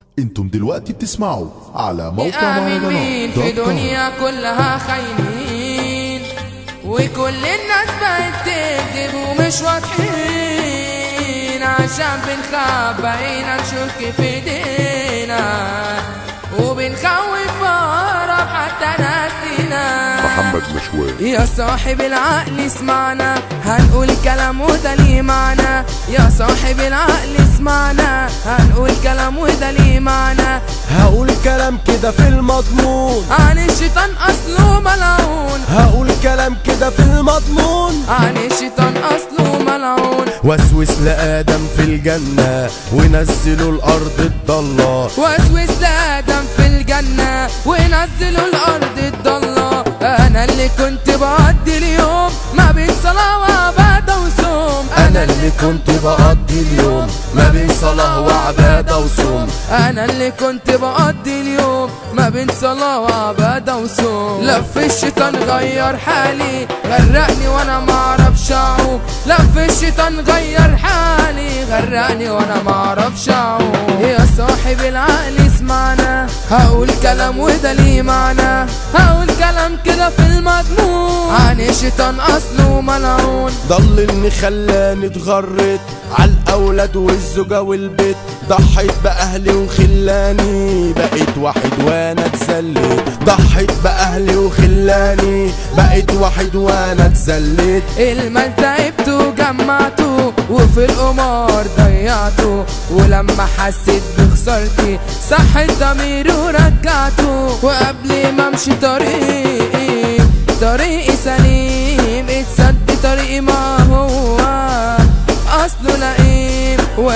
انتم دلوقتي بتسمعوا على موقع آمن مين مهرجانات في دوت كوم. دنيا كلها خاينين وكل الناس بقت تكذب ومش واضحين عشان بنخاف بقينا نشك في ايدينا وبنخوف أقرب حتى ناس لينا محمد مشوار يا صاحب العقل اسمعنا هنقول كلام وده ليه معنى يا صاحب العقل اسمعنا هنقول كلام وده ليه معنى هقول كلام كده في المضمون عن الشيطان اصله ملعون هقول كلام كده في المضمون عن الشيطان اصله ملعون وسوس لآدم في الجنة ونزلوا الأرض الضالة وسوس لادم في الجنة ونزلوا الارض الضالة انا اللي كنت بقضي اليوم ما بين صلاة وعبادة وصوم أنا اللي كنت بقضي اليوم ما بين صلاة وعبادة وصوم انا اللي كنت بقضي اليوم ما بين صلاة وعبادة وصوم لف الشيطان غير حالي غرقني وانا ما اعرفش اعوم لف الشيطان غير حالي غرقني وانا ما اعرفش اعوم يا صاحب العقل اسمعنا هقول كلام وده ليه معنى هقول كلام كده في المضمون عن الشيطان اصله ملعون ضلني خلاني اتغرت عالأولاد والزوجة والبيت ضحيت بأهلي وخلاني بقيت واحد وانا اتسليت ضحيت بأهلي وخلاني بقيت واحد وانا اتسليت المال تعبته وجمعته وفي القمار ضيعته ولما حسيت بخسارتي صحت ضميري ورجعته وقبل ما امشي طريقي طريقي سليم اتسد طريقي ما هو اصله لئيم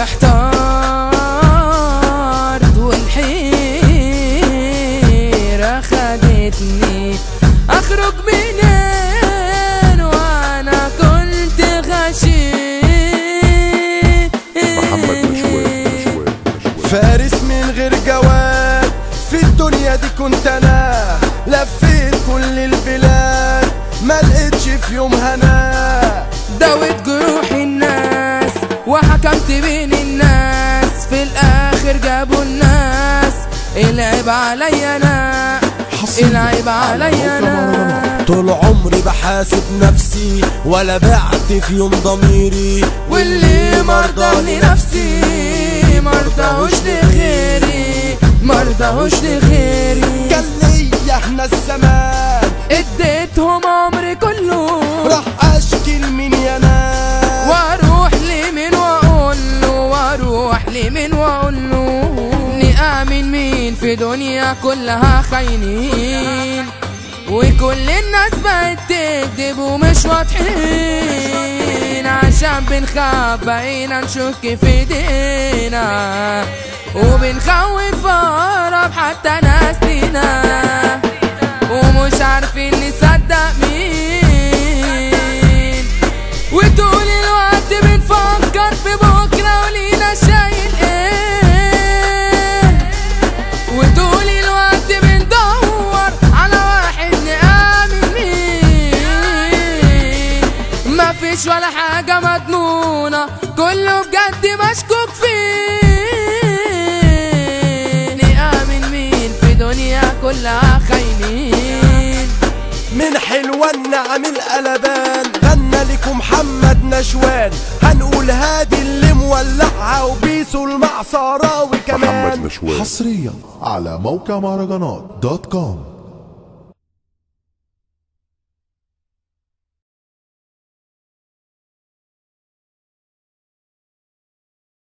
واحتارت والحيرة خدتني اخرج منين وانا كنت غشيم محمد مشوار مشوار مشوار فارس من غير جواد في الدنيا دي كنت انا لفيت كل البلاد ما لقيتش في يوم هنا دوت جروح الناس وحكمت بين الناس في الاخر جابوا الناس العيب عليا انا العيب عليا انا طول عمري بحاسب نفسي ولا بعت في يوم ضميري واللي مرضى لنفسي مرضاهوش لغيري مرضاهوش لغيري كان ليا احنا الزمان اديتهم عمري كله راح اشكي لمين يا ناس واروح لمين واقول له واروح لمين واقول له نآمن مين في دنيا كلها خاينين وكل الناس بقت تكذب ومش واضحين عشان بنخاف بقينا نشك في ايدينا وبنخوف اقرب حتى ناس لينا ومش عارفين نصدق مين وطول الوقت بنفكر في بكرة ولينا شايل ايه وطول الوقت بندور على واحد نآمن مين مفيش ولا حاجة مضمونة كله بجد مشكوك فيه نآمن مين في دنيا كلها خاينين من حلوان نعمل قلبان غنى لكم محمد نشوان هنقول هادي اللي مولعها وبيسو المعصراوي كمان محمد مشوار حصريا على موقع مهرجانات دوت كوم